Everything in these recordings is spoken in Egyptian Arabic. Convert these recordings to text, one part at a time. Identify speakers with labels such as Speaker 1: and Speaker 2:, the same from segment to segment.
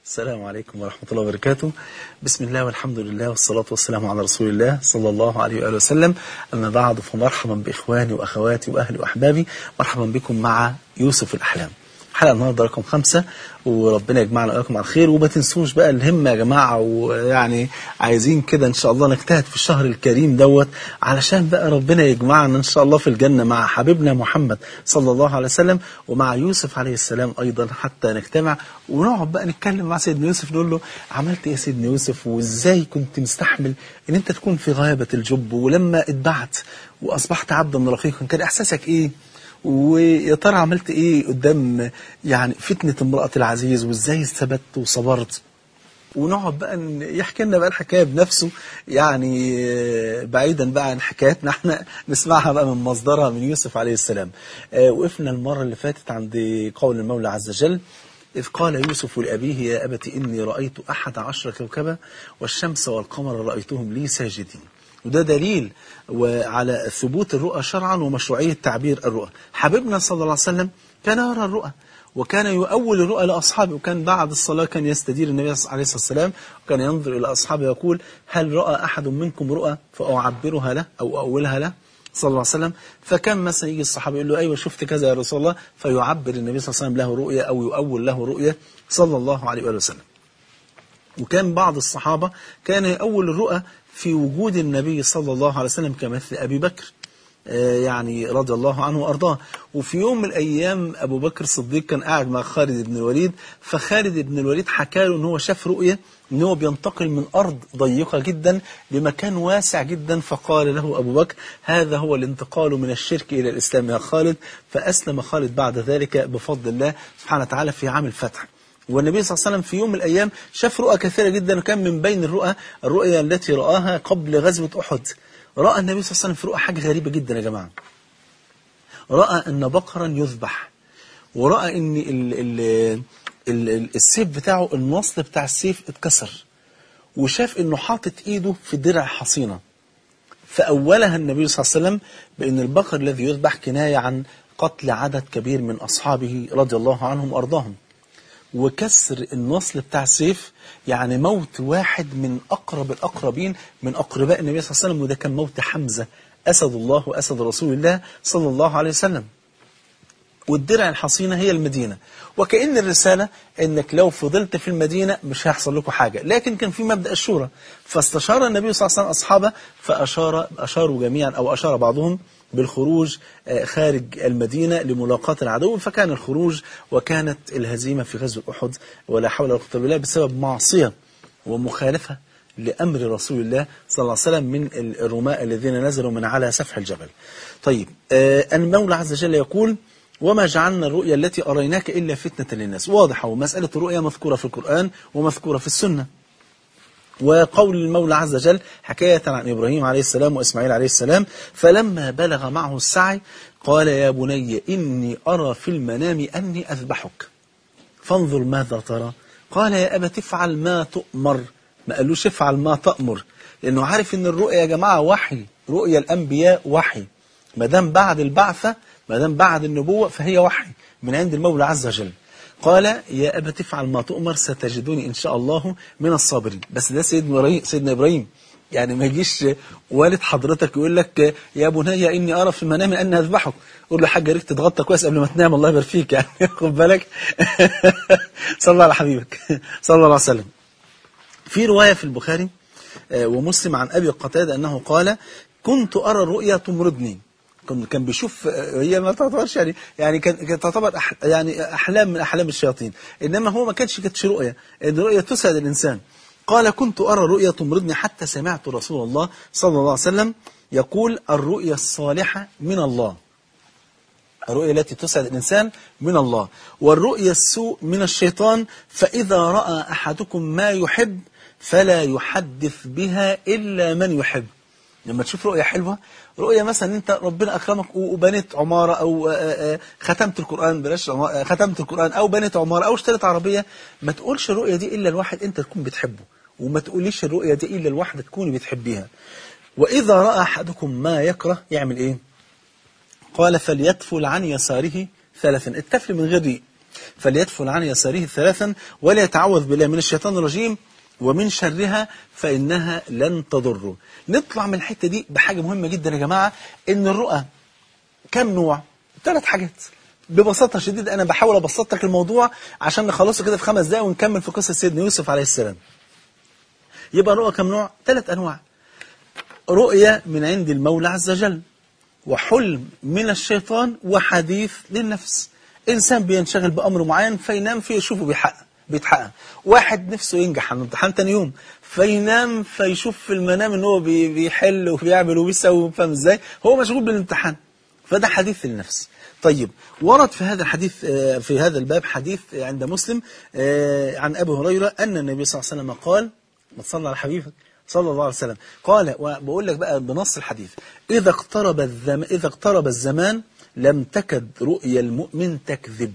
Speaker 1: السلام عليكم ورحمة الله وبركاته بسم الله والحمد لله والصلاة والسلام على رسول الله صلى الله عليه وآله وسلم أما بعد فمرحبا بإخواني وأخواتي وأهلي وأحبابي مرحبا بكم مع يوسف الأحلام حلقة النهاردة رقم خمسة وربنا يجمعنا وإياكم على الخير وما تنسوش بقى الهمة يا جماعة ويعني عايزين كده إن شاء الله نجتهد في الشهر الكريم دوت علشان بقى ربنا يجمعنا إن شاء الله في الجنة مع حبيبنا محمد صلى الله عليه وسلم ومع يوسف عليه السلام أيضا حتى نجتمع ونقعد بقى نتكلم مع سيدنا يوسف نقول له عملت إيه يا سيدنا يوسف وإزاي كنت مستحمل إن أنت تكون في غابة الجب ولما اتبعت وأصبحت عبدا رقيقا كان إحساسك إيه؟ ويا ترى عملت ايه قدام يعني فتنة امرأة العزيز وازاي ثبت وصبرت ونقعد بقى يحكي لنا بقى الحكايه بنفسه يعني بعيدا بقى عن حكاياتنا احنا نسمعها بقى من مصدرها من يوسف عليه السلام وقفنا المره اللي فاتت عند قول المولى عز وجل إذ قال يوسف لأبيه يا أبت إني رأيت أحد عشر كوكبا والشمس والقمر رأيتهم لي ساجدين وده دليل وعلى ثبوت الرؤى شرعا ومشروعية تعبير الرؤى حبيبنا صلى الله عليه وسلم كان يرى الرؤى وكان يؤول الرؤى لأصحابه وكان بعد الصلاة كان يستدير النبي عليه الصلاة والسلام وكان ينظر إلى أصحابه يقول هل رأى أحد منكم رؤى فأعبرها له أو أولها له صلى الله عليه وسلم فكان مثلا يجي الصحابة يقول له أيوة شفت كذا يا رسول الله فيعبر النبي صلى الله عليه وسلم له رؤية أو يؤول له رؤية صلى الله عليه وآله وسلم وكان بعض الصحابة كان يؤول الرؤى في وجود النبي صلى الله عليه وسلم كمثل أبي بكر يعني رضي الله عنه وأرضاه وفي يوم من الأيام أبو بكر الصديق كان قاعد مع خالد بن الوليد فخالد بن الوليد حكى له أن هو شاف رؤية أن هو بينتقل من أرض ضيقة جدا لمكان واسع جدا فقال له أبو بكر هذا هو الانتقال من الشرك إلى الإسلام يا خالد فأسلم خالد بعد ذلك بفضل الله سبحانه وتعالى في عام الفتح والنبي صلى الله عليه وسلم في يوم من الأيام شاف رؤى كثيرة جدا وكان من بين الرؤى الرؤيا التي رآها قبل غزوة أحد رأى النبي صلى الله عليه وسلم في رؤى حاجة غريبة جدا يا جماعة رأى أن بقرا يذبح ورأى أن ال ال ال السيف بتاعه النصل بتاع السيف اتكسر وشاف أنه حاطط إيده في درع حصينة فأولها النبي صلى الله عليه وسلم بأن البقر الذي يذبح كناية عن قتل عدد كبير من أصحابه رضي الله عنهم وأرضاهم وكسر النصل بتاع السيف يعني موت واحد من أقرب الأقربين من أقرباء النبي صلى الله عليه وسلم وده كان موت حمزة أسد الله وأسد رسول الله صلى الله عليه وسلم والدرع الحصينة هي المدينة وكأن الرسالة انك لو فضلت في المدينة مش هيحصل لكم حاجة لكن كان في مبدأ الشورى فاستشار النبي صلى الله عليه وسلم أصحابه فأشار أشاروا جميعا أو أشار بعضهم بالخروج خارج المدينة لملاقاة العدو فكان الخروج وكانت الهزيمة في غزوة أحد ولا حول ولا قوة بالله بسبب معصية ومخالفة لأمر رسول الله صلى الله عليه وسلم من الرماء الذين نزلوا من على سفح الجبل طيب المولى عز وجل يقول وما جعلنا الرؤيا التي أريناك إلا فتنة للناس واضحة ومسألة الرؤيا مذكورة في القرآن ومذكورة في السنة وقول المولى عز وجل حكاية عن إبراهيم عليه السلام وإسماعيل عليه السلام فلما بلغ معه السعي قال يا بني إني أرى في المنام أني أذبحك فانظر ماذا ترى قال يا أبا تفعل ما تؤمر ما قالوش افعل ما تأمر لأنه عارف أن الرؤيا يا جماعة وحي رؤيا الأنبياء وحي ما دام بعد البعثة ما دام بعد النبوة فهي وحي من عند المولى عز وجل قال يا أبا تفعل ما تؤمر ستجدني إن شاء الله من الصابرين بس ده سيدنا إبراهيم, سيدنا إبراهيم يعني ما يجيش والد حضرتك يقول لك يا بني إني أرى في المنام أن أذبحك قول له حاجة ريك تتغطى كويس قبل ما تنام الله يبارك فيك يعني خد بالك صلى الله على حبيبك صلى الله عليه وسلم في رواية في البخاري ومسلم عن أبي قتادة أنه قال كنت أرى الرؤيا تمرضني كان بيشوف هي ما تعتبرش يعني يعني كانت تعتبر أح يعني احلام من احلام الشياطين انما هو ما كانش كانتش رؤيه ان الرؤيه تسعد الانسان قال كنت ارى رؤيا تمرضني حتى سمعت رسول الله صلى الله عليه وسلم يقول الرؤيا الصالحه من الله الرؤيا التي تسعد الإنسان من الله والرؤيا السوء من الشيطان فإذا رأى أحدكم ما يحب فلا يحدث بها إلا من يحب لما تشوف رؤية حلوة رؤية مثلا انت ربنا اكرمك وبنيت عمارة او ختمت القرآن بلاش ختمت القرآن او بنيت عمارة او اشتريت عربية ما تقولش الرؤية دي الا الواحد انت تكون بتحبه وما تقوليش الرؤية دي الا الواحدة تكوني بتحبيها واذا رأى احدكم ما يكره يعمل ايه قال فليتفل عن يساره ثلاثا التفل من غير ريق فليدفل عن يساره ثلاثا وليتعوذ بالله من الشيطان الرجيم ومن شرها فإنها لن تضره نطلع من الحتة دي بحاجة مهمة جدا يا جماعة إن الرؤى كم نوع ثلاث حاجات ببساطة شديدة أنا بحاول أبسط لك الموضوع عشان نخلصه كده في خمس دقايق ونكمل في قصة سيدنا يوسف عليه السلام يبقى الرؤى كم نوع ثلاث أنواع رؤية من عند المولى عز وجل وحلم من الشيطان وحديث للنفس إنسان بينشغل بأمر معين فينام فيشوفه بيحقق بيتحقق واحد نفسه ينجح على الامتحان تاني يوم فينام فيشوف في المنام ان هو بي- بيحل وبيعمل وبيسوي فاهم ازاي هو مشغول بالامتحان فده حديث للنفس طيب ورد في هذا الحديث آه، في هذا الباب حديث عند مسلم آه، عن ابي هريره ان النبي صلى الله عليه وسلم قال ما تصلى على حبيبك صلى الله عليه وسلم قال وبقول لك بقى بنص الحديث اذا اقترب الزم اذا اقترب الزمان لم تكد رؤيا المؤمن تكذب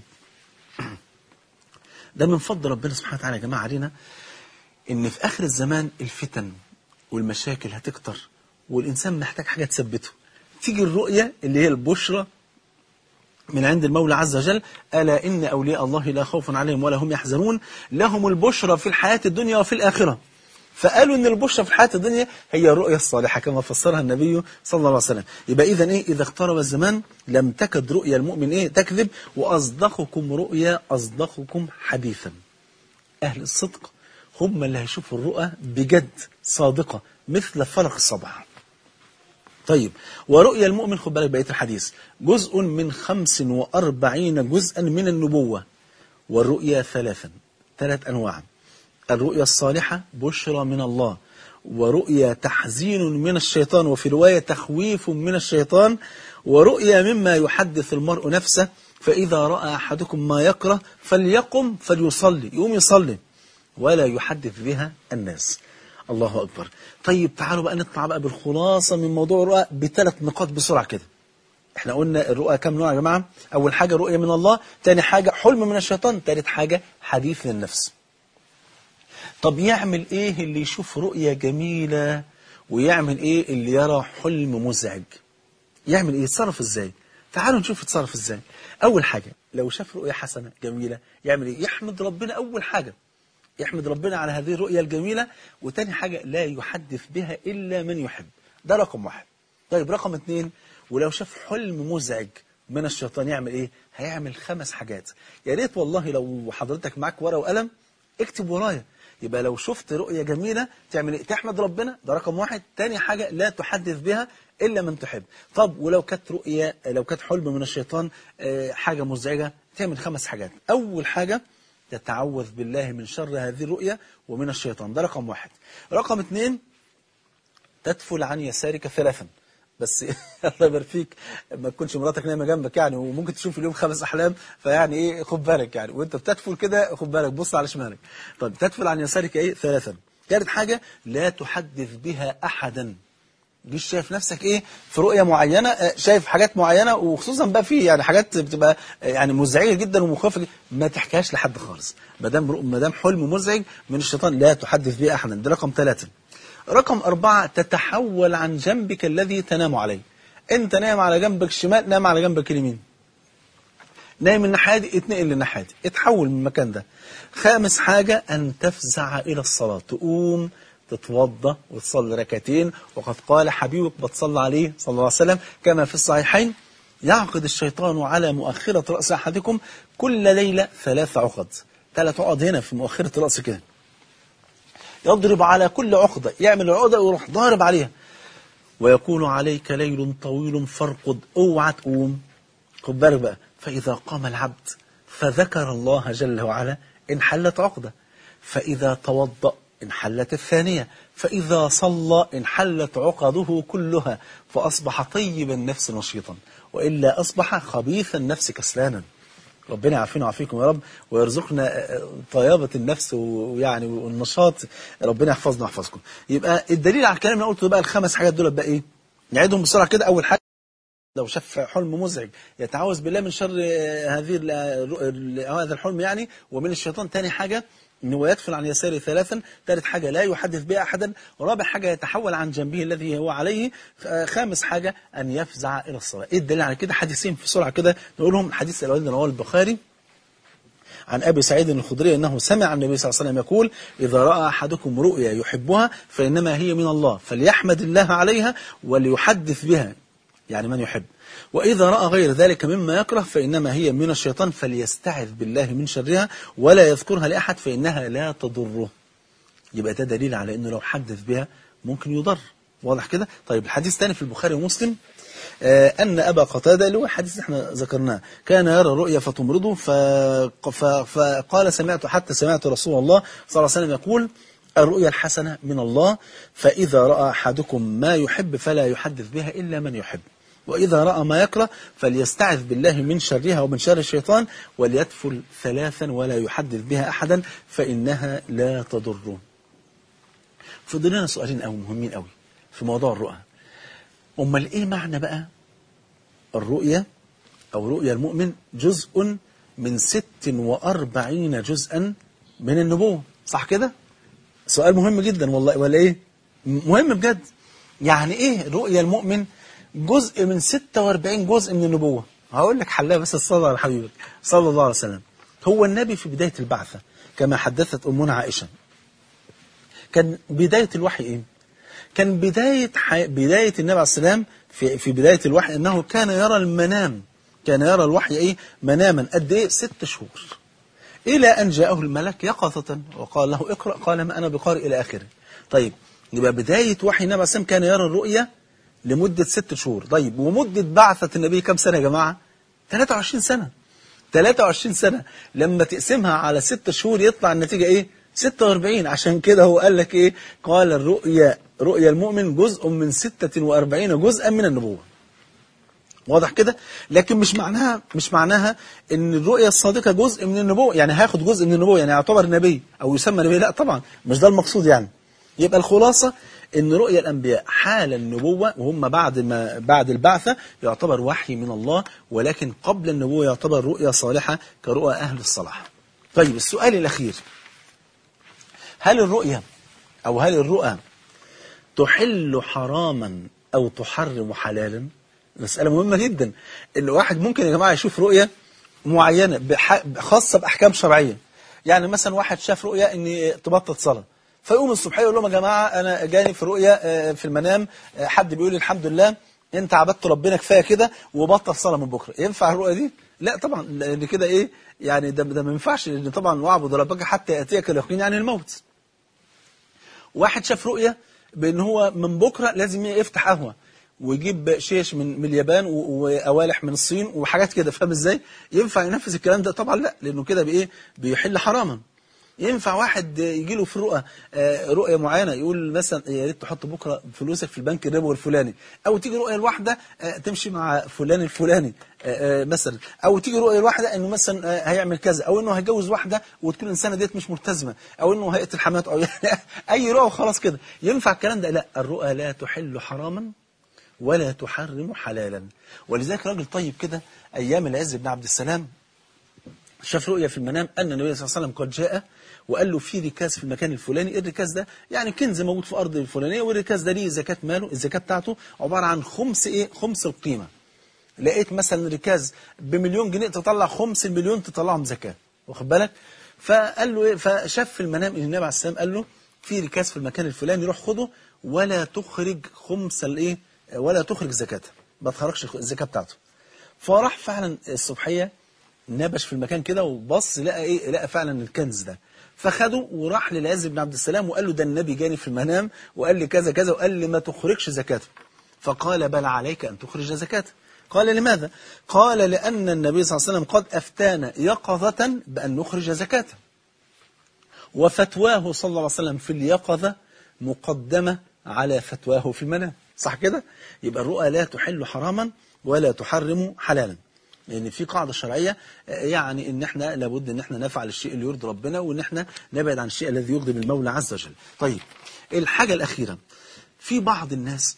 Speaker 1: ده من فضل ربنا سبحانه وتعالى يا جماعه علينا ان في اخر الزمان الفتن والمشاكل هتكتر والانسان محتاج حاجه تثبته تيجي الرؤيه اللي هي البشرى من عند المولى عز وجل ألا إن أولياء الله لا خوف عليهم ولا هم يحزنون لهم البشرى في الحياة الدنيا وفي الآخرة فقالوا ان البشرى في الحياه الدنيا هي الرؤيا الصالحه كما فسرها النبي صلى الله عليه وسلم يبقى اذا ايه اذا اقترب الزمان لم تكد رؤيا المؤمن ايه تكذب واصدقكم رؤيا اصدقكم حديثا اهل الصدق هم اللي هيشوفوا الرؤى بجد صادقه مثل فلق الصباح طيب ورؤيا المؤمن خد بالك بقيه الحديث جزء من 45 جزءا من النبوه والرؤيا ثلاثا ثلاث انواع الرؤيا الصالحة بشرى من الله ورؤيا تحزين من الشيطان وفي رواية تخويف من الشيطان ورؤيا مما يحدث المرء نفسه فإذا رأى أحدكم ما يكره فليقم فليصلي يقوم يصلي ولا يحدث بها الناس الله أكبر طيب تعالوا بقى نطلع بقى بالخلاصة من موضوع الرؤى بثلاث نقاط بسرعة كده احنا قلنا الرؤى كم نوع يا جماعة أول حاجة رؤية من الله تاني حاجة حلم من الشيطان تالت حاجة حديث للنفس طب يعمل ايه اللي يشوف رؤية جميلة ويعمل ايه اللي يرى حلم مزعج يعمل ايه يتصرف ازاي تعالوا نشوف يتصرف ازاي اول حاجة لو شاف رؤية حسنة جميلة يعمل ايه يحمد ربنا اول حاجة يحمد ربنا على هذه الرؤية الجميلة وتاني حاجة لا يحدث بها إلا من يحب ده رقم واحد طيب رقم اتنين ولو شاف حلم مزعج من الشيطان يعمل ايه هيعمل خمس حاجات يا ريت والله لو حضرتك معاك ورقة وقلم اكتب ورايا يبقى لو شفت رؤية جميلة تعمل ايه تحمد ربنا ده رقم واحد تاني حاجة لا تحدث بها إلا من تحب طب ولو كانت رؤية لو كانت حلم من الشيطان آه، حاجة مزعجة تعمل خمس حاجات أول حاجة تتعوذ بالله من شر هذه الرؤية ومن الشيطان ده رقم واحد رقم اثنين تدفل عن يسارك ثلاثا بس الله يبارك فيك ما تكونش مراتك نايمه جنبك يعني وممكن تشوف اليوم خمس احلام فيعني ايه خد بالك يعني وانت بتدفل كده خد بالك بص على شمالك طيب تدفل عن يسارك ايه ثلاثا ثالث حاجه لا تحدث بها احدا جيش شايف نفسك ايه في رؤيه معينه آه، شايف حاجات معينه وخصوصا بقى في يعني حاجات بتبقى آه، يعني مزعجه جدا ومخيفه جداً، ما تحكيهاش لحد خالص ما دام ما دام حلم مزعج من الشيطان لا تحدث به احدا ده رقم ثلاثه رقم أربعة تتحول عن جنبك الذي تنام عليه أنت نايم على جنبك الشمال نام على جنبك اليمين نايم الناحية دي اتنقل للناحية دي اتحول من المكان ده خامس حاجة أن تفزع إلى الصلاة تقوم تتوضى وتصلي ركعتين وقد قال حبيبك بتصلى عليه صلى الله عليه وسلم كما في الصحيحين يعقد الشيطان على مؤخرة رأس أحدكم كل ليلة ثلاث عقد ثلاث عقد هنا في مؤخرة الرأس كده يضرب على كل عقدة يعمل العقدة ويروح ضارب عليها ويكون عليك ليل طويل فارقد اوعى تقوم خد بالك بقى فإذا قام العبد فذكر الله جل وعلا انحلت عقدة فإذا توضأ انحلت الثانية فإذا صلى انحلت عقده كلها فأصبح طيب النفس نشيطا وإلا أصبح خبيث النفس كسلانا ربنا يعافينا ويعافيكم يا رب ويرزقنا آه، طيابة النفس ويعني والنشاط ربنا يحفظنا ويحفظكم يبقى الدليل على الكلام اللي أنا قلته بقى الخمس حاجات دول بقى إيه نعيدهم بسرعة كده أول حاجة لو شاف حلم مزعج يتعوذ بالله من شر آه، هذه ال- ال- هذا الحلم يعني ومن الشيطان تاني حاجة ان هو يدخل عن يساره ثلاثا ثالث حاجة لا يحدث بها أحدا ورابع حاجة يتحول عن جنبه الذي هو عليه آه، خامس حاجة أن يفزع إلى الصلاة إيه الدليل على كده حديثين بسرعة كده نقولهم الحديث الأولاني رواه البخاري عن أبي سعيد الخدري أنه سمع النبي صلى الله عليه وسلم يقول إذا رأى أحدكم رؤيا يحبها فإنما هي من الله فليحمد الله عليها وليحدث بها يعني من يحب وإذا رأى غير ذلك مما يكره فإنما هي من الشيطان فليستعذ بالله من شرها ولا يذكرها لأحد فإنها لا تضره يبقى ده دليل على أنه لو حدث بها ممكن يضر واضح كده طيب الحديث الثاني في البخاري ومسلم آه أن أبا قتادة اللي هو الحديث احنا ذكرناه كان يرى الرؤيا فتمرضه ف... ف... فقال سمعت حتى سمعت رسول الله صلى الله عليه وسلم يقول الرؤيا الحسنة من الله فإذا رأى أحدكم ما يحب فلا يحدث بها إلا من يحب وإذا رأى ما يكره فليستعذ بالله من شرها ومن شر الشيطان وليدفل ثلاثا ولا يحدث بها أحدا فإنها لا تضره فضلنا سؤالين أو مهمين قوي في موضوع الرؤى أمال إيه معنى بقى الرؤية أو رؤيا المؤمن جزء من ست وأربعين جزءا من النبوة صح كده سؤال مهم جدا والله ولا إيه مهم بجد يعني إيه رؤيا المؤمن جزء من 46 جزء من النبوة هقول لك حلها بس الصلاة على حبيبك صلى الله عليه وسلم هو النبي في بداية البعثة كما حدثت أمنا عائشة كان بداية الوحي إيه كان بداية حي... بداية النبي عليه السلام في في بداية الوحي أنه كان يرى المنام كان يرى الوحي إيه مناما قد إيه ست شهور إلى أن جاءه الملك يقظة وقال له اقرأ قال ما أنا بقارئ إلى آخره طيب يبقى بداية وحي النبي عليه السلام كان يرى الرؤيا لمدة ست شهور طيب ومدة بعثة النبي كم سنة يا جماعة 23 سنة 23 سنة لما تقسمها على ست شهور يطلع النتيجة إيه 46 عشان كده هو قال لك إيه قال الرؤيا رؤيا المؤمن جزء من 46 جزءا من النبوة واضح كده لكن مش معناها مش معناها ان الرؤيا الصادقه جزء من النبوه يعني هياخد جزء من النبوه يعني يعتبر نبي او يسمى نبي لا طبعا مش ده المقصود يعني يبقى الخلاصه ان رؤيا الانبياء حال النبوه وهم بعد ما بعد البعثه يعتبر وحي من الله ولكن قبل النبوه يعتبر رؤيا صالحه كرؤى اهل الصلاح طيب السؤال الاخير هل الرؤيا او هل الرؤى تحل حراما او تحرم حلالا مسألة مهمة جدا ان واحد ممكن يا جماعة يشوف رؤية معينة بح... خاصة بأحكام شرعية يعني مثلا واحد شاف رؤية ان تبطل صلاة فيقوم الصبح يقول لهم يا جماعة أنا جاني في رؤية في المنام حد بيقول لي الحمد لله أنت عبدت ربنا كفاية كده وبطل صلاة من بكرة ينفع الرؤية دي؟ لا طبعا لأن كده إيه يعني ده, ده ما ينفعش لأن طبعا واعبد ربك حتى يأتيك اليقين يعني الموت واحد شاف رؤية بأن هو من بكرة لازم يفتح قهوة ويجيب شيش من من اليابان وقوالح من الصين وحاجات كده فاهم ازاي ينفع ينفذ الكلام ده طبعا لا لانه كده بايه بيحل حراما ينفع واحد يجي له في رؤى رؤيه معينه يقول مثلا يا ريت تحط بكره فلوسك في البنك الربوي الفلاني او تيجي رؤيه الواحده تمشي مع فلان الفلاني مثلا او تيجي رؤيه الواحده انه مثلا هيعمل كذا او انه هيجوز واحده وتكون الانسانه ديت مش ملتزمه او انه هيقتل حماته او يعني اي رؤى وخلاص كده ينفع الكلام ده لا الرؤى لا تحل حراما ولا تحرم حلالا ولذلك راجل طيب كده ايام العز بن عبد السلام شاف رؤيا في المنام ان النبي صلى الله عليه وسلم قد جاء وقال له في ركاز في المكان الفلاني الركاز ده يعني كنز موجود في ارض الفلانيه والركاز ده ليه زكاه ماله الزكاه بتاعته عباره عن خمس ايه خمس القيمه لقيت مثلا ركاز بمليون جنيه تطلع خمس المليون تطلعهم زكاه واخد بالك فقال له ايه فشاف في المنام ان النبي عليه السلام قال له في ركاز في المكان الفلاني روح خده ولا تخرج خمس الايه ولا تخرج زكاته ما تخرجش الزكاه بتاعته فراح فعلا الصبحيه نبش في المكان كده وبص لقى ايه لقى فعلا الكنز ده فخده وراح للعز بن عبد السلام وقال له ده النبي جاني في المنام وقال لي كذا كذا وقال لي ما تخرجش زكاته فقال بل عليك أن تخرج زكاته قال لماذا قال لأن النبي صلى الله عليه وسلم قد أفتانا يقظة بأن نخرج زكاته وفتواه صلى الله عليه وسلم في اليقظة مقدمة على فتواه في المنام صح كده يبقى الرؤى لا تحل حراما ولا تحرم حلالا لان في قاعده شرعيه يعني ان احنا لابد ان احنا نفعل الشيء اللي يرضي ربنا وان احنا نبعد عن الشيء الذي يغضب المولى عز وجل طيب الحاجه الاخيره في بعض الناس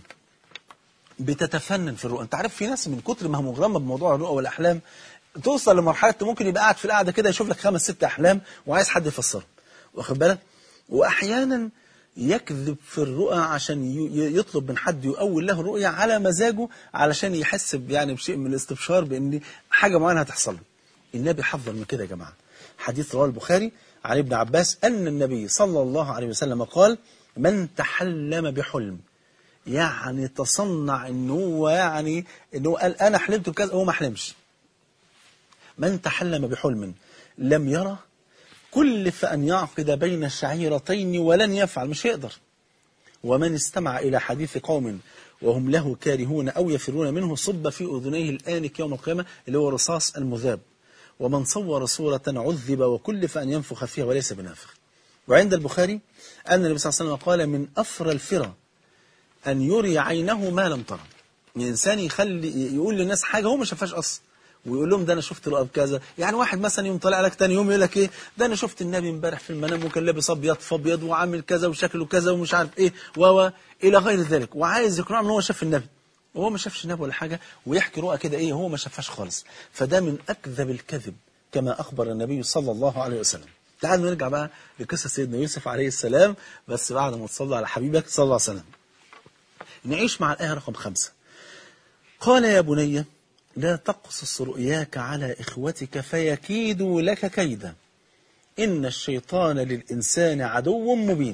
Speaker 1: بتتفنن في الرؤى انت عارف في ناس من كتر ما هي مغرمه بموضوع الرؤى والاحلام توصل لمرحله ممكن يبقى قاعد في القعده كده يشوف لك خمس ست احلام وعايز حد يفسره واخد بالك واحيانا يكذب في الرؤى عشان يطلب من حد يؤول له الرؤيا على مزاجه علشان يحس يعني بشيء من الاستبشار بان حاجه معينه هتحصل له النبي حذر من كده يا جماعه حديث رواه البخاري عن ابن عباس أن النبي صلى الله عليه وسلم قال من تحلم بحلم يعني تصنع ان هو يعني ان هو قال انا حلمت بكذا هو ما حلمش من تحلم بحلم لم يرى كلف ان يعقد بين الشعيرتين ولن يفعل مش يقدر ومن استمع الى حديث قوم وهم له كارهون او يفرون منه صب في اذنيه الانك يوم القيامه اللي هو رصاص المذاب ومن صور صورة عذب وكلف أن ينفخ فيها وليس بنافخ وعند البخاري أن النبي صلى الله عليه وسلم قال من أفر الفرى أن يري عينه ما لم ترى الإنسان يخلي يقول للناس حاجة هو ما شافهاش أصلا ويقول لهم ده انا شفت رؤى بكذا يعني واحد مثلا يوم طالع لك تاني يوم يقول لك ايه ده انا شفت النبي امبارح في المنام وكان لابس ابيض في ابيض وعامل كذا وشكله كذا ومش عارف ايه و الى غير ذلك وعايز يقنعه ان هو شاف النبي وهو ما شافش النبي ولا حاجه ويحكي رؤى كده ايه هو ما شافهاش خالص فده من اكذب الكذب كما اخبر النبي صلى الله عليه وسلم تعالوا نرجع بقى لقصه سيدنا يوسف عليه السلام بس بعد ما تصلى على حبيبك صلى الله عليه وسلم نعيش مع الآية رقم خمسة قال يا بني لا تقصص رؤياك على إخوتك فيكيدوا لك كيدا إن الشيطان للإنسان عدو مبين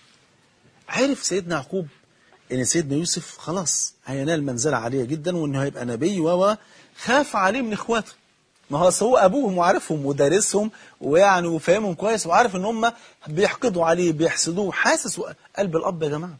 Speaker 1: عرف سيدنا يعقوب إن سيدنا يوسف خلاص هينال منزلة عالية جدا وإنه هيبقى نبي و خاف عليه من إخواته ما هو هو أبوهم وعارفهم ودارسهم ويعني وفاهمهم كويس وعارف إن هم بيحقدوا عليه بيحسدوه حاسس قلب الأب يا جماعة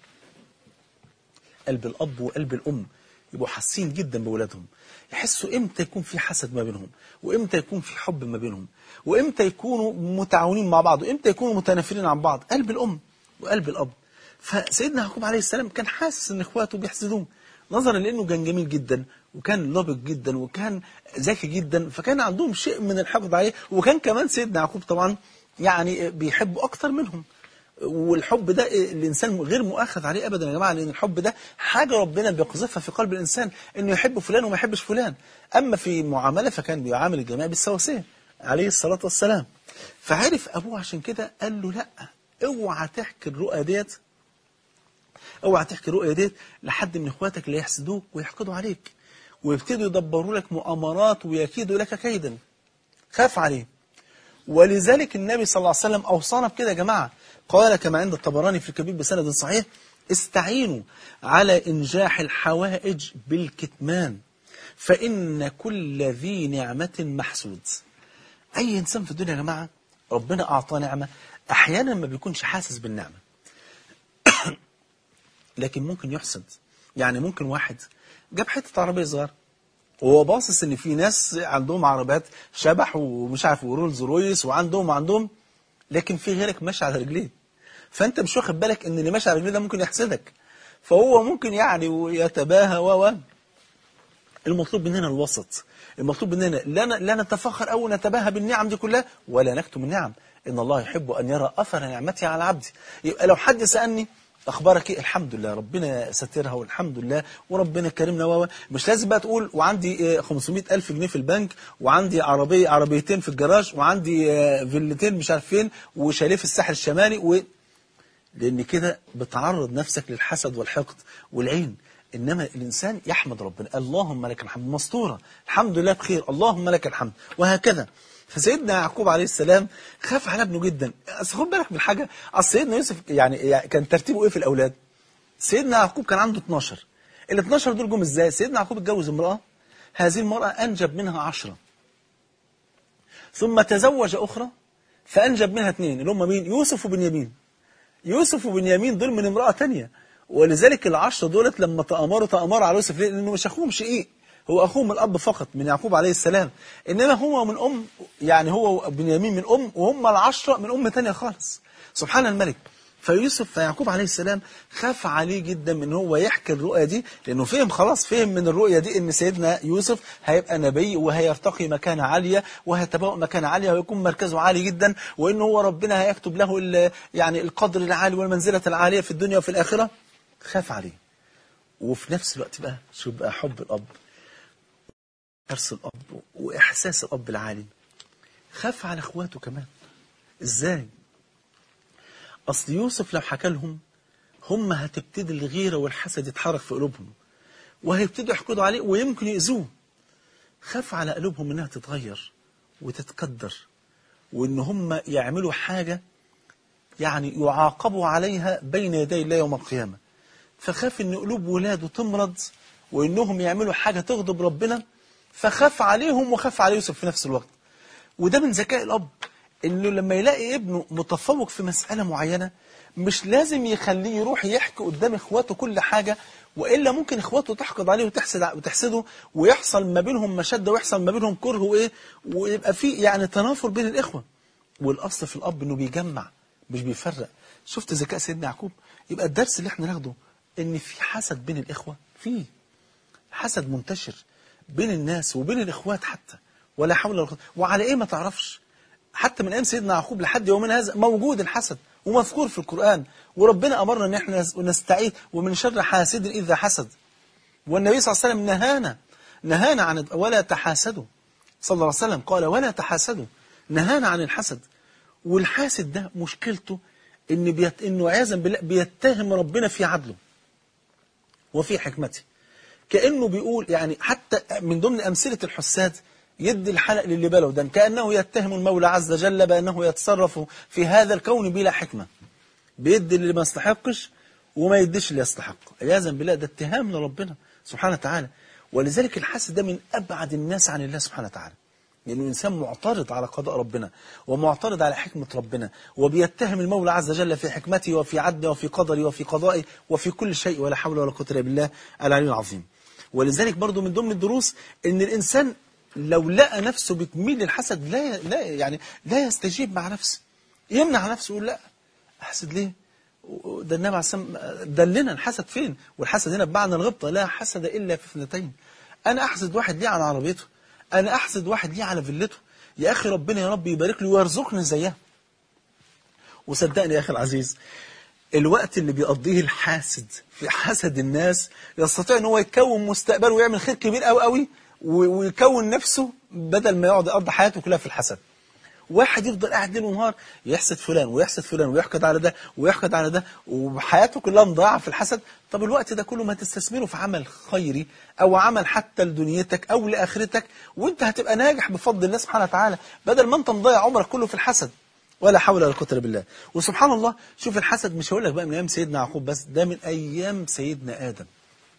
Speaker 1: قلب الأب وقلب الأم يبقوا حاسين جدا بولادهم يحسوا امتى يكون في حسد ما بينهم وامتى يكون في حب ما بينهم وامتى يكونوا متعاونين مع بعض وامتى يكونوا متنافرين عن بعض قلب الأم وقلب الأب فسيدنا يعقوب عليه السلام كان حاسس ان اخواته بيحسدوه نظرا لانه كان جميل جدا وكان لبق جدا وكان ذكي جدا فكان عندهم شيء من الحقد عليه وكان كمان سيدنا يعقوب طبعا يعني بيحبوا اكتر منهم والحب ده الإنسان غير مؤاخذ عليه أبدا يا جماعة لأن الحب ده حاجة ربنا بيقذفها في قلب الإنسان إنه يحب فلان وما يحبش فلان أما في معاملة فكان بيعامل الجميع بالسواسية عليه الصلاة والسلام فعرف أبوه عشان كده قال له لا اوعى تحكي الرؤى ديت اوعى تحكي الرؤيا ديت لحد من اخواتك اللي يحسدوك ويحقدوا عليك ويبتدوا يدبروا لك مؤامرات ويكيدوا لك كيدا خاف عليه ولذلك النبي صلى الله عليه وسلم أوصانا بكده يا جماعة قال كما عند الطبراني في الكبير بسند صحيح استعينوا على إنجاح الحوائج بالكتمان فإن كل ذي نعمة محسود أي إنسان في الدنيا يا جماعة ربنا أعطاه نعمة أحيانا ما بيكونش حاسس بالنعمة لكن ممكن يحسد يعني ممكن واحد جاب حتة عربية صغيرة وهو باصص ان في ناس عندهم عربيات شبح ومش عارف ورولز رويس وعندهم وعندهم لكن في غيرك ماشي على رجليه فانت مش واخد بالك ان اللي ماشي على رجليه ده ممكن يحسدك فهو ممكن يعني يتباهى و المطلوب مننا الوسط المطلوب مننا لا لا نتفخر او نتباهى بالنعم دي كلها ولا نكتم النعم ان الله يحب ان يرى اثر نعمته على عبده يبقى لو حد سالني اخبارك ايه الحمد لله ربنا سترها والحمد لله وربنا كرمنا و مش لازم بقى تقول وعندي 500 الف جنيه في البنك وعندي عربيه عربيتين في الجراج وعندي فيلتين مش عارف فين وشاليه في الساحل الشمالي و لان كده بتعرض نفسك للحسد والحقد والعين انما الانسان يحمد ربنا اللهم لك الحمد مستوره الحمد لله بخير اللهم لك الحمد وهكذا فسيدنا يعقوب عليه السلام خاف على ابنه جدا اصل خد بالك من حاجه اصل سيدنا يوسف يعني كان ترتيبه ايه في الاولاد سيدنا يعقوب كان عنده 12 ال 12 دول جم ازاي سيدنا يعقوب اتجوز امراه هذه المراه انجب منها عشرة ثم تزوج اخرى فانجب منها اثنين اللي هم مين يوسف وبنيامين يوسف وبنيامين دول من امراه ثانيه ولذلك العشرة دولت لما تأمروا تأمروا على يوسف ليه؟ لأنه مش أخوهم شقيق هو أخوه من الأب فقط من يعقوب عليه السلام إنما هو من أم يعني هو بنيامين من أم وهم العشرة من أم تانية خالص سبحان الملك فيوسف فيعقوب عليه السلام خاف عليه جدا من هو يحكي الرؤيا دي لأنه فهم خلاص فهم من الرؤيا دي إن سيدنا يوسف هيبقى نبي وهيرتقي مكانة عالية وهيتبوأ مكانة عالية ويكون مركزه عالي جدا وإن هو ربنا هيكتب له يعني القدر العالي والمنزلة العالية في الدنيا وفي الآخرة خاف عليه وفي نفس الوقت بقى شوف بقى حب الأب حرص الأب وإحساس الأب العالي خاف على إخواته كمان إزاي أصل يوسف لو حكى لهم هم هتبتدي الغيرة والحسد يتحرك في قلوبهم وهيبتدوا يحقدوا عليه ويمكن يأذوه خاف على قلوبهم إنها تتغير وتتكدر وإن هم يعملوا حاجة يعني يعاقبوا عليها بين يدي الله يوم القيامة فخاف إن قلوب ولاده تمرض وإنهم يعملوا حاجة تغضب ربنا فخاف عليهم وخاف على يوسف في نفس الوقت وده من ذكاء الأب إنه لما يلاقي ابنه متفوق في مسألة معينة مش لازم يخليه يروح يحكي قدام إخواته كل حاجة وإلا ممكن إخواته تحقد عليه وتحسد وتحسده ويحصل ما بينهم مشدة ويحصل ما بينهم كره وإيه ويبقى في يعني تنافر بين الإخوة والأصل في الأب إنه بيجمع مش بيفرق شفت ذكاء سيدنا يعقوب يبقى الدرس اللي احنا ناخده إن في حسد بين الإخوة فيه حسد منتشر بين الناس وبين الإخوات حتى ولا حول ولا قوة وعلى إيه ما تعرفش حتى من أيام سيدنا يعقوب لحد يومنا هذا موجود الحسد ومذكور في القرآن وربنا أمرنا أن احنا نستعيذ ومن شر حاسد إذا حسد والنبي صلى الله عليه وسلم نهانا نهانا عن ولا تحاسدوا صلى الله عليه وسلم قال ولا تحاسدوا نهانا عن الحسد والحاسد ده مشكلته إن بيت إنه عياذا بالله بيتهم ربنا في عدله وفي حكمته كأنه بيقول يعني حتى من ضمن أمثلة الحساد يدي الحلق للي باله ده كأنه يتهم المولى عز وجل بأنه يتصرف في هذا الكون بلا حكمة بيدي اللي ما يستحقش وما يديش اللي يستحق عياذا بالله ده اتهام لربنا سبحانه وتعالى ولذلك الحسد ده من أبعد الناس عن الله سبحانه وتعالى لأنه إنسان معترض على قضاء ربنا ومعترض على حكمة ربنا وبيتهم المولى عز وجل في حكمته وفي عدله وفي قدره وفي قضائه وفي كل شيء ولا حول ولا قوة إلا بالله العلي العظيم ولذلك برضو من ضمن الدروس ان الانسان لو لقى نفسه بتميل للحسد لا لا يعني لا يستجيب مع نفسه يمنع نفسه يقول لا احسد ليه ده النبي عليه الصلاه والسلام دلنا الحسد فين والحسد هنا بمعنى الغبطه لا حسد الا في اثنتين انا احسد واحد ليه على عربيته انا احسد واحد ليه على فيلته يا اخي ربنا يا رب يبارك له ويرزقني زيها وصدقني يا اخي العزيز الوقت اللي بيقضيه الحاسد في حسد الناس يستطيع ان هو يكون مستقبله ويعمل خير كبير قوي قوي ويكون نفسه بدل ما يقعد يقضي حياته كلها في الحسد واحد يفضل قاعد ليل ونهار يحسد فلان ويحسد فلان ويحقد على ده ويحقد على ده وحياته كلها مضيعه في الحسد طب الوقت ده كله ما تستثمره في عمل خيري او عمل حتى لدنيتك او لاخرتك وانت هتبقى ناجح بفضل الله سبحانه وتعالى بدل ما انت مضيع عمرك كله في الحسد ولا حول ولا قوه الا بالله وسبحان الله شوف الحسد مش هقول لك بقى من ايام سيدنا يعقوب بس ده من ايام سيدنا ادم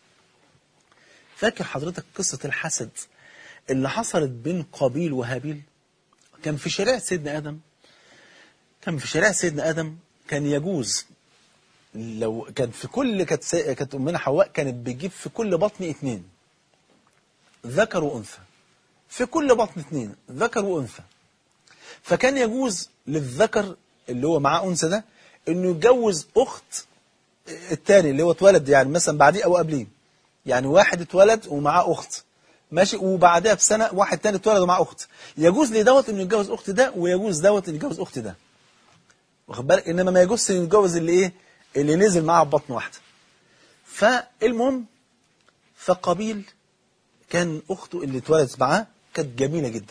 Speaker 1: فاكر حضرتك قصه الحسد اللي حصلت بين قابيل وهابيل كان في شريعه سيدنا ادم كان في شريعه سيدنا ادم كان يجوز لو كان في كل كانت سي... كانت امنا حواء كانت بتجيب في كل بطن اثنين ذكر وانثى في كل بطن اثنين ذكر وانثى فكان يجوز للذكر اللي هو معاه أنثى ده إنه يتجوز أخت التاني اللي هو اتولد يعني مثلا بعديه أو قبليه يعني واحد اتولد ومعاه أخت ماشي وبعدها بسنة واحد تاني اتولد ومعاه أخت يجوز لدوت إنه يتجوز أخت ده ويجوز دوت إنه يتجوز أخت ده واخد بالك إنما ما يجوزش إنه يتجوز اللي إيه اللي نزل معاه ببطن واحدة فالمهم فقابيل كان أخته اللي اتولدت معاه كانت جميلة جدا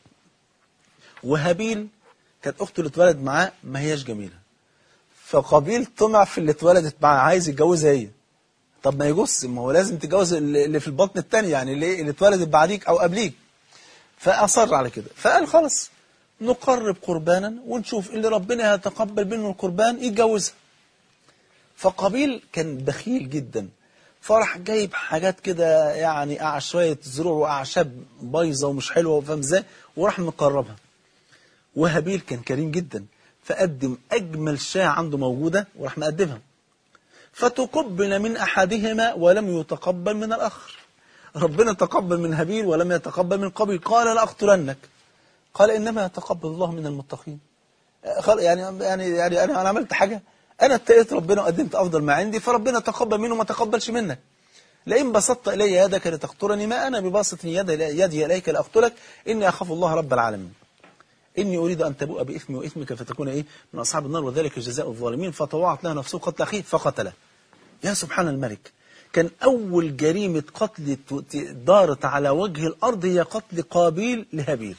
Speaker 1: وهابيل كانت اخته اللي اتولد معاه ما هياش جميله فقابيل طمع في اللي اتولدت معاه عايز يتجوزها هي طب ما يجوز ما هو لازم تتجوز اللي في البطن الثاني يعني اللي اللي اتولدت بعديك او قبليك فاصر على كده فقال خلاص نقرب قربانا ونشوف اللي ربنا يتقبل منه القربان يتجوزها فقابيل كان بخيل جدا فراح جايب حاجات كده يعني شويه زروع واعشاب بايظه ومش حلوه وفاهم ازاي وراح مقربها وهابيل كان كريم جدا فقدم أجمل شاة عنده موجودة وراح مقدمها فتقبل من أحدهما ولم يتقبل من الآخر ربنا تقبل من هابيل ولم يتقبل من قبيل قال لأقتلنك قال إنما يتقبل الله من المتقين يعني يعني يعني أنا أنا عملت حاجة أنا اتقيت ربنا وقدمت أفضل ما عندي فربنا تقبل منه وما تقبلش منك لئن بسطت إلي يدك لتقتلني ما أنا بباسط يدي إليك لأقتلك إني أخاف الله رب العالمين إني أريد أن تبوء بإثمي وإثمك فتكون إيه من أصحاب النار وذلك جزاء الظالمين فطوعت لها نفسه قتل أخيه فقتله يا سبحان الملك كان أول جريمة قتل دارت على وجه الأرض هي قتل قابيل لهابيل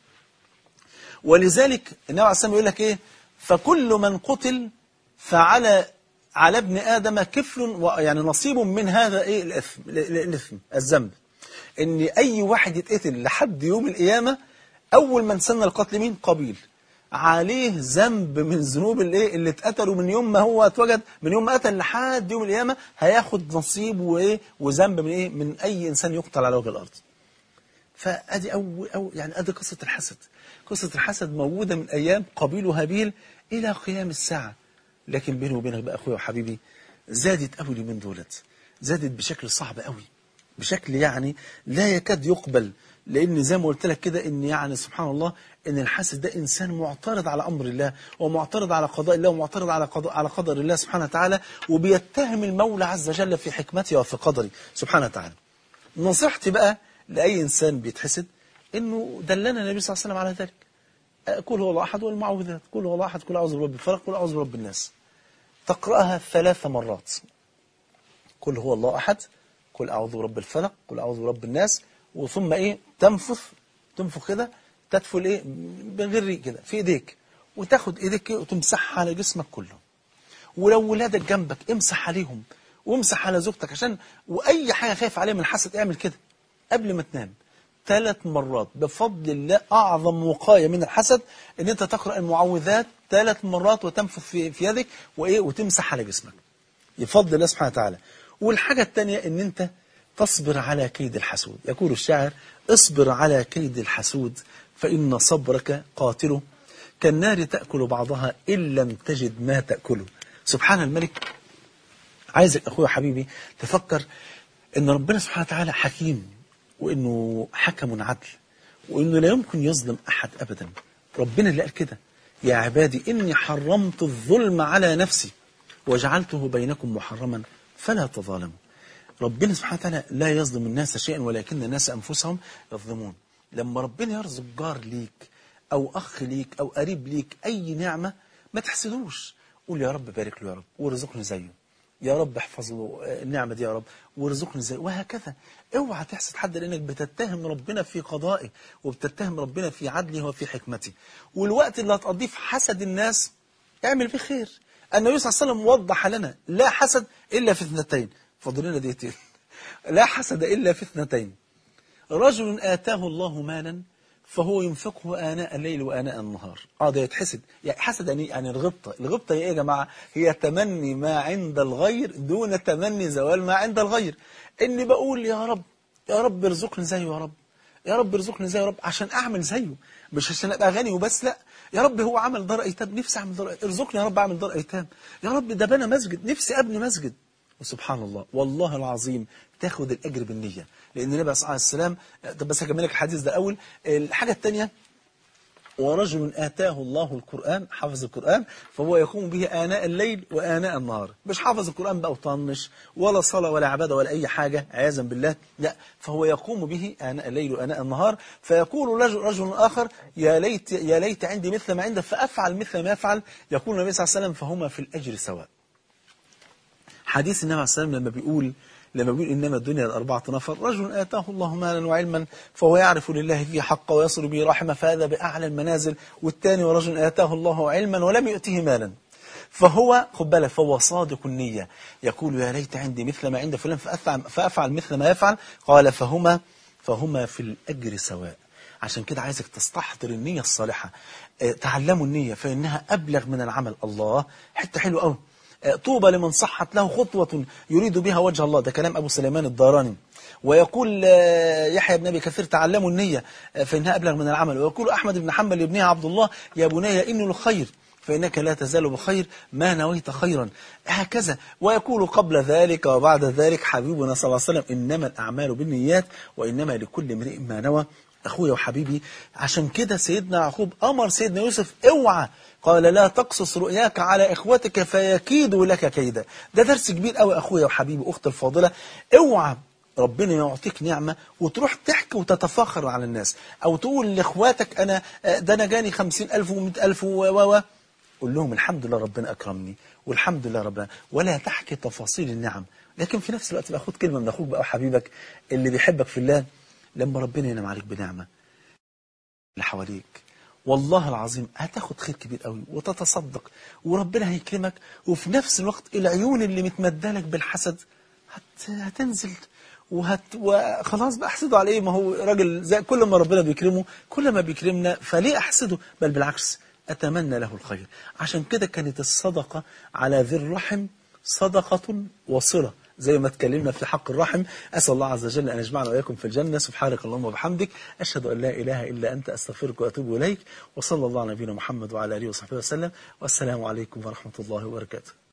Speaker 1: ولذلك النبي عليه الصلاة يقول لك إيه فكل من قتل فعلى على ابن آدم كفل يعني نصيب من هذا إيه الإثم الإثم الذنب إن أي واحد يتقتل لحد يوم القيامة أول من سن القتل مين قابيل عليه ذنب من ذنوب الايه اللي اتقتلوا من يوم ما هو اتوجد من يوم ما قتل لحد يوم القيامه هياخد نصيب وايه وذنب من ايه من اي انسان يقتل على وجه الارض فادي أو, أو يعني ادي قصه الحسد قصه الحسد موجوده من ايام قابيل وهابيل الى قيام الساعه لكن بيني وبينك بقى اخويا وحبيبي زادت قوي من دولت زادت بشكل صعب قوي بشكل يعني لا يكاد يقبل لان زي ما قلت لك كده ان يعني سبحان الله ان الحاسد ده انسان معترض على امر الله ومعترض على قضاء الله ومعترض على قضاء على قدر الله سبحانه وتعالى وبيتهم المولى عز وجل في حكمته وفي قدره سبحانه وتعالى نصيحتي بقى لاي انسان بيتحسد انه دلنا النبي صلى الله عليه وسلم على ذلك قل هو الله احد والمعوذات قل هو الله احد قل اعوذ برب الفلق قل اعوذ برب الناس تقراها ثلاث مرات قل هو الله احد قل اعوذ برب الفلق قل اعوذ برب الناس وثم ايه تنفث تنفخ كده تدفل ايه بغير كده في ايديك وتاخد ايديك كده وتمسحها على جسمك كله ولو ولادك جنبك امسح عليهم وامسح على زوجتك عشان واي حاجه خايف عليها من الحسد اعمل كده قبل ما تنام ثلاث مرات بفضل الله اعظم وقايه من الحسد ان انت تقرا المعوذات ثلاث مرات وتنفث في, في يدك وايه وتمسح على جسمك بفضل الله سبحانه وتعالى والحاجه الثانيه ان انت تصبر على كيد الحسود يقول الشاعر اصبر على كيد الحسود فإن صبرك قاتله كالنار تأكل بعضها إن لم تجد ما تأكله سبحان الملك عايزك أخويا حبيبي تفكر أن ربنا سبحانه وتعالى حكيم وأنه حكم عدل وأنه لا يمكن يظلم أحد أبدا ربنا اللي قال كده يا عبادي إني حرمت الظلم على نفسي وجعلته بينكم محرما فلا تظالموا ربنا سبحانه وتعالى لا يظلم الناس شيئا ولكن الناس أنفسهم يظلمون لما ربنا يرزق جار ليك أو أخ ليك أو قريب ليك أي نعمة ما تحسدوش قول يا رب بارك له يا رب وارزقني زيه يا رب احفظ له النعمة دي يا رب وارزقني زيه وهكذا اوعى تحسد حد لأنك بتتهم ربنا في قضائه وبتتهم ربنا في عدله وفي حكمته والوقت اللي هتقضيه في حسد الناس اعمل فيه خير النبي صلى الله عليه وسلم وضح لنا لا حسد إلا في اثنتين فاضلين دقيقتين لا حسد إلا في اثنتين رجل آتاه الله مالا فهو ينفقه آناء الليل وآناء النهار اه ده يتحسد يعني حسد يعني يعني الغبطة الغبطة هي ايه يا جماعة هي تمني ما عند الغير دون تمني زوال ما عند الغير اني بقول يا رب يا رب ارزقني زيه يا رب يا رب ارزقني زيه يا رب عشان اعمل زيه مش عشان ابقى غني وبس لا يا رب هو عمل دار ايتام نفسي اعمل دار ارزقني يا رب اعمل دار ايتام يا رب ده بنى مسجد نفسي ابني مسجد وسبحان الله والله العظيم تاخد الاجر بالنيه لان النبي صلى الله عليه وسلم طب بس هكمل لك الحديث ده اول الحاجه الثانيه ورجل آتاه الله القرآن حفظ القرآن فهو يقوم به آناء الليل وآناء النهار مش حافظ القرآن بقى وطنش ولا صلاة ولا عبادة ولا أي حاجة عياذا بالله لا فهو يقوم به آناء الليل وآناء النهار فيقول رجل, رجل آخر يا ليت, يا ليت عندي مثل ما عنده فأفعل مثل ما يفعل يقول النبي صلى الله عليه وسلم فهما في الأجر سواء حديث النبي عليه الصلاة والسلام لما بيقول لما بيقول إنما الدنيا الأربعة نفر رجل آتاه الله مالا وعلما فهو يعرف لله فيه حقا ويصل به رحمة فهذا بأعلى المنازل والثاني ورجل آتاه الله علما ولم يؤته مالا فهو خد بالك فهو صادق النية يقول يا ليت عندي مثل ما عند فلان فأفعل, فأفعل مثل ما يفعل قال فهما فهما في الأجر سواء عشان كده عايزك تستحضر النية الصالحة تعلموا النية فإنها أبلغ من العمل الله حتة حلوة قوي طوبى لمن صحت له خطوة يريد بها وجه الله ده كلام أبو سليمان الداراني ويقول يحيى بن أبي كثير تعلموا النية فإنها أبلغ من العمل ويقول أحمد بن حنبل لابنها عبد الله يا بني إن الخير فإنك لا تزال بخير ما نويت خيرا هكذا ويقول قبل ذلك وبعد ذلك حبيبنا صلى الله عليه وسلم إنما الأعمال بالنيات وإنما لكل امرئ ما نوى أخويا وحبيبي عشان كده سيدنا يعقوب أمر سيدنا يوسف اوعى قال لا تقصص رؤياك على إخوتك فيكيدوا لك كيدا ده درس كبير قوي أخويا وحبيبي أخت الفاضلة اوعى ربنا يعطيك نعمة وتروح تحكي وتتفاخر على الناس أو تقول لإخواتك أنا ده أنا جاني خمسين ألف ومئة ألف و و قول لهم الحمد لله ربنا أكرمني والحمد لله ربنا ولا تحكي تفاصيل النعم لكن في نفس الوقت بقى خد كلمة من أخوك بقى حبيبك اللي بيحبك في الله لما ربنا ينعم عليك بنعمة اللي حواليك والله العظيم هتاخد خير كبير قوي وتتصدق وربنا هيكرمك وفي نفس الوقت العيون اللي متمدلك بالحسد هت... هتنزل وهت... وخلاص بقى احسده على ايه ما هو راجل زي كل ما ربنا بيكرمه كل ما بيكرمنا فليه احسده بل بالعكس أتمنى له الخير عشان كده كانت الصدقة على ذي الرحم صدقة وصلة زي ما اتكلمنا في حق الرحم أسأل الله عز وجل أن يجمعنا وإياكم في الجنة سبحانك اللهم وبحمدك أشهد أن لا إله إلا أنت أستغفرك وأتوب إليك وصلى الله على نبينا محمد وعلى آله وصحبه وسلم والسلام عليكم ورحمة الله وبركاته